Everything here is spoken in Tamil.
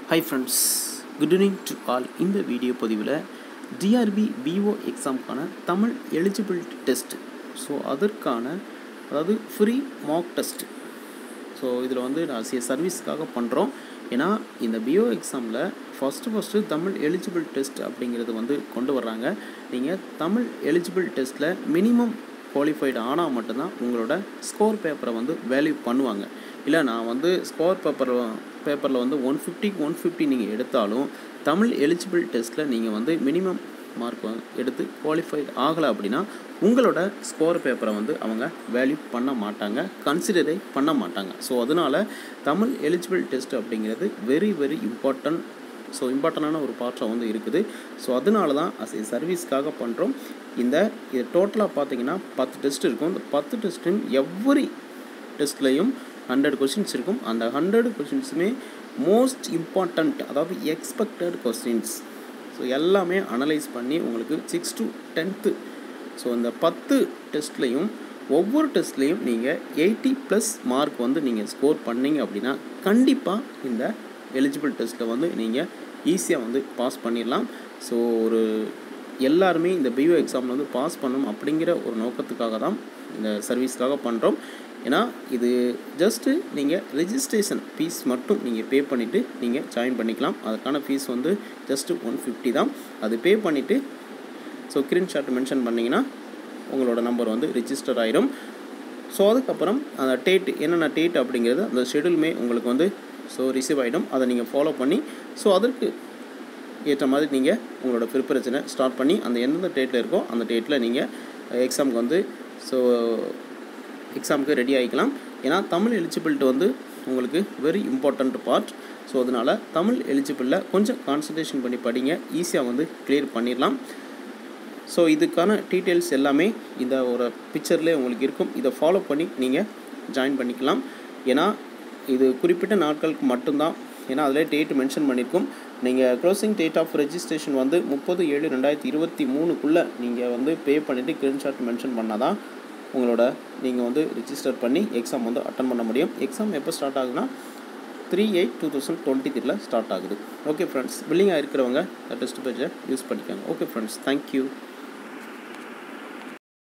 high friends good evening to all இந்த வீடியோ பதிவில் டிஆர்பி பிஓ எக்ஸாமுக்கான தமிழ் எலிஜிபிலிட்டி டெஸ்ட் ஸோ அதற்கான அதாவது ஃப்ரீ மாக் டெஸ்ட் ஸோ இதில் வந்து நான் சி சர்வீஸ்க்காக பண்ணுறோம் ஏன்னா இந்த பிஓ எக்ஸாமில் first first Tamil eligible test அப்படிங்கிறது வந்து கொண்டு வர்றாங்க நீங்கள் தமிழ் எலிஜிபிள் டெஸ்ட்டில் மினிமம் குவாலிஃபைடு ஆனால் மட்டும்தான் உங்களோட ஸ்கோர் பேப்பரை வந்து வேல்யூ பண்ணுவாங்க இல்லை நான் வந்து ஸ்கோர் பேப்பர் பேப்பரில் வந்து ஒன் ஃபிஃப்டிக்கு ஒன் ஃபிஃப்டி நீங்கள் எடுத்தாலும் தமிழ் எலிஜிபிள் டெஸ்ட்டில் நீங்கள் வந்து மினிமம் மார்க் எடுத்து குவாலிஃபைட் ஆகலை அப்படின்னா உங்களோட ஸ்கோர் பேப்பரை வந்து அவங்க வேல்யூ பண்ண மாட்டாங்க கன்சிடரே பண்ண மாட்டாங்க ஸோ அதனால் தமிழ் எலிஜிபிள் டெஸ்ட் அப்படிங்கிறது வெரி வெரி இம்பார்ட்டன்ட் ஸோ இம்பார்ட்டண்டான ஒரு பார்ட்டாக வந்து இருக்குது ஸோ அதனால தான் அஸ் ஏ சர்வீஸ்க்காக பண்ணுறோம் இந்த இது டோட்டலாக பார்த்தீங்கன்னா பத்து டெஸ்ட் இருக்கும் இந்த பத்து டெஸ்ட்டும் எவ்வரி டெஸ்ட்லேயும் ஹண்ட்ரட் கொஷின்ஸ் இருக்கும் அந்த ஹண்ட்ரட் கொஷின்ஸுமே மோஸ்ட் இம்பார்ட்டண்ட் அதாவது எக்ஸ்பெக்டட் கொஸ்டின்ஸ் ஸோ எல்லாமே அனலைஸ் பண்ணி உங்களுக்கு சிக்ஸ் டு டென்த்து ஸோ இந்த பத்து டெஸ்ட்லேயும் ஒவ்வொரு டெஸ்ட்லேயும் நீங்கள் எயிட்டி ப்ளஸ் மார்க் வந்து நீங்கள் ஸ்கோர் பண்ணீங்க அப்படின்னா கண்டிப்பாக இந்த எலிஜிபிள் டெஸ்ட்டில் வந்து நீங்கள் ஈஸியாக வந்து பாஸ் பண்ணிடலாம் ஸோ ஒரு எல்லாருமே இந்த பிஓ எக்ஸாமில் வந்து பாஸ் பண்ணணும் அப்படிங்கிற ஒரு நோக்கத்துக்காக தான் இந்த சர்வீஸ்க்காக பண்ணுறோம் ஏன்னா இது ஜஸ்ட்டு நீங்கள் ரெஜிஸ்ட்ரேஷன் ஃபீஸ் மட்டும் நீங்கள் பே பண்ணிவிட்டு நீங்கள் ஜாயின் பண்ணிக்கலாம் அதுக்கான ஃபீஸ் வந்து ஜஸ்ட்டு ஒன் ஃபிஃப்டி தான் அது பே பண்ணிவிட்டு ஸோ ஸ்க்ரீன்ஷாட் மென்ஷன் பண்ணிங்கன்னா உங்களோட நம்பர் வந்து ரிஜிஸ்டர் ஆயிரும் ஸோ அதுக்கப்புறம் அந்த டேட் என்னென்ன டேட் அப்படிங்கிறது அந்த ஷெடியூலுமே உங்களுக்கு வந்து ஸோ ரிசீவ் ஆகிடும் அதை நீங்கள் ஃபாலோ பண்ணி ஸோ அதற்கு ஏற்ற மாதிரி நீங்கள் உங்களோட ப்ரிப்பரேஷனை ஸ்டார்ட் பண்ணி அந்த எந்தெந்த டேட்டில் இருக்கோ அந்த டேட்டில் நீங்கள் எக்ஸாமுக்கு வந்து ஸோ எக்ஸாமுக்கு ரெடி ஆகிக்கலாம் ஏன்னா தமிழ் எலிஜிபிலிட்டி வந்து உங்களுக்கு வெரி இம்பார்ட்டண்ட் பார்ட் ஸோ அதனால் தமிழ் எலிஜிபிளில் கொஞ்சம் கான்சன்ட்ரேஷன் பண்ணி படிங்க ஈஸியாக வந்து கிளியர் பண்ணிடலாம் ஸோ இதுக்கான டீட்டெயில்ஸ் எல்லாமே இந்த ஒரு பிக்சர்லேயே உங்களுக்கு இருக்கும் இதை ஃபாலோ பண்ணி நீங்கள் ஜாயின் பண்ணிக்கலாம் ஏன்னா இது குறிப்பிட்ட நாட்களுக்கு மட்டும்தான் ஏன்னா அதில் டேட் மென்ஷன் பண்ணியிருக்கும் நீங்கள் க்ளோசிங் டேட் ஆஃப் ரெஜிஸ்ட்ரேஷன் வந்து முப்பது ஏழு ரெண்டாயிரத்தி இருபத்தி மூணுக்குள்ளே நீங்கள் வந்து பே பண்ணிவிட்டு ஸ்க்ரீன்ஷாட் மென்ஷன் பண்ணால் தான் உங்களோட நீங்கள் வந்து ரிஜிஸ்டர் பண்ணி எக்ஸாம் வந்து அட்டன் பண்ண முடியும் எக்ஸாம் எப்போ ஸ்டார்ட் ஆகுதுன்னா three eight two thousand twenty த்ரீல ஸ்டார்ட் ஆகுது ஓகே ஃப்ரெண்ட்ஸ் பில்லிங்காக இருக்கிறவங்க டெஸ்ட் பேஜை யூஸ் பண்ணிக்கோங்க ஓகே ஃப்ரெண்ட்ஸ் தேங்க்யூ